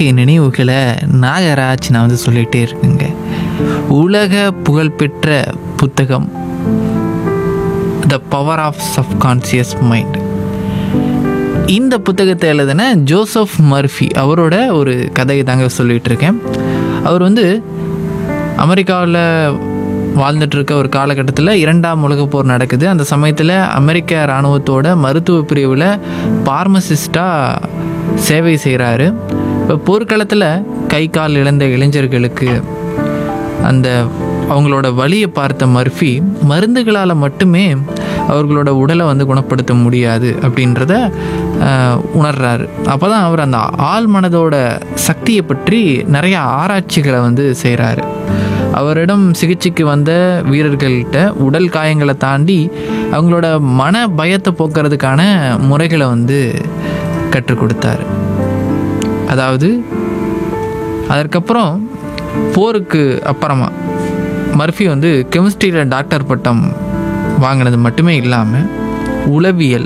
வாழ்க்கை நினைவுகளை நாகராஜ் நான் வந்து சொல்லிகிட்டே இருக்குங்க உலக புகழ்பெற்ற புத்தகம் the power of subconscious mind இந்த புத்தகத்தை எழுதின ஜோசப் மர்ஃபி அவரோட ஒரு கதையை தாங்க சொல்லிகிட்டு இருக்கேன் அவர் வந்து அமெரிக்காவில் வாழ்ந்துட்டு இருக்க ஒரு காலகட்டத்தில் இரண்டாம் உலகப் போர் நடக்குது அந்த சமயத்தில் அமெரிக்க இராணுவத்தோட மருத்துவ பிரிவில் பார்மசிஸ்டாக சேவை செய்கிறாரு இப்போ போர்க்களத்தில் கை கால் இழந்த இளைஞர்களுக்கு அந்த அவங்களோட வலியை பார்த்த மர்ஃபி மருந்துகளால் மட்டுமே அவர்களோட உடலை வந்து குணப்படுத்த முடியாது அப்படின்றத ஆஹ், உணர்றாரு அப்போ தான் அவர் அந்த ஆள் மனதோட சக்தியை பற்றி நிறைய ஆராய்ச்சிகளை வந்து செய்கிறாரு அவரிடம் சிகிச்சைக்கு வந்த வீரர்கள்கிட்ட உடல் காயங்களை தாண்டி அவங்களோட மன பயத்தை போக்குறதுக்கான முறைகளை வந்து கற்றுக் கொடுத்தாரு அதாவது அதற்கப்புறம் போருக்கு அப்புறமா மர்ஃபி வந்து கெமிஸ்ட்ரியில் டாக்டர் பட்டம் வாங்கினது மட்டுமே இல்லாமல் உளவியல்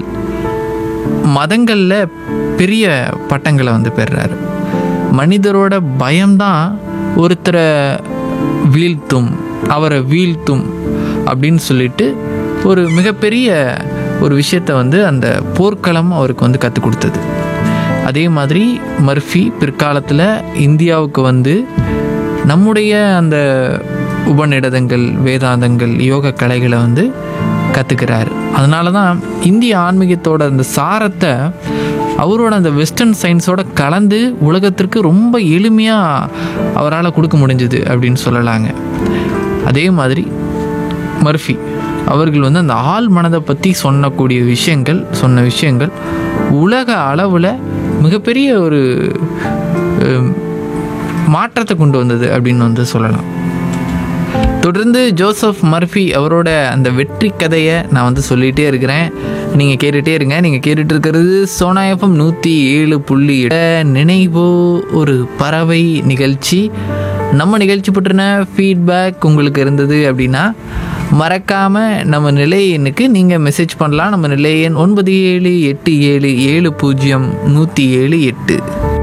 மதங்களில் பெரிய பட்டங்களை வந்து பெறுறாரு மனிதரோட பயம்தான் ஒருத்தரை வீழ்த்தும் அவரை வீழ்த்தும் அப்படின்னு சொல்லிட்டு ஒரு மிகப்பெரிய ஒரு விஷயத்தை வந்து அந்த போர்க்களம் அவருக்கு வந்து கற்றுக் கொடுத்தது அதே மாதிரி மர்ஃபி பிற்காலத்தில் இந்தியாவுக்கு வந்து நம்முடைய அந்த உபநிடதங்கள் வேதாந்தங்கள் யோக கலைகளை வந்து கற்றுக்கிறாரு அதனால தான் இந்திய ஆன்மீகத்தோட அந்த சாரத்தை அவரோட அந்த வெஸ்டர்ன் சயின்ஸோட கலந்து உலகத்திற்கு ரொம்ப எளிமையாக அவரால் கொடுக்க முடிஞ்சுது அப்படின்னு சொல்லலாங்க அதே மாதிரி மர்ஃபி அவர்கள் வந்து அந்த ஆள் மனதை பற்றி சொன்னக்கூடிய விஷயங்கள் சொன்ன விஷயங்கள் உலக அளவில் மிகப்பெரிய ஒரு அஹ், மாற்றத்தை கொண்டு வந்தது அப்படின்னு வந்து சொல்லலாம் தொடர்ந்து ஜோசப் மர்ஃபி அவரோட அந்த வெற்றி கதையை நான் வந்து சொல்லிகிட்டே இருக்கிறேன் நீங்கள் கேட்டுகிட்டே இருங்க நீங்கள் கேட்டுட்டு இருக்கிறது சோனா எஃப்எம் நூற்றி ஏழு புள்ளி எட்டு. நினைவோ ஒரு பறவை நிகழ்ச்சி நம்ம நிகழ்ச்சி பற்றின ஃபீட்பேக் உங்களுக்கு இருந்தது அப்படின்னா மறக்காமல் நம்ம நிலைய எண்ணுக்கு நீங்கள் மெசேஜ் பண்ணலாம் நம்ம நிலைய எண் ஒன்பது ஏழு எட்டு ஏழு ஏழு பூஜ்ஜியம் நூற்றி ஏழு எட்டு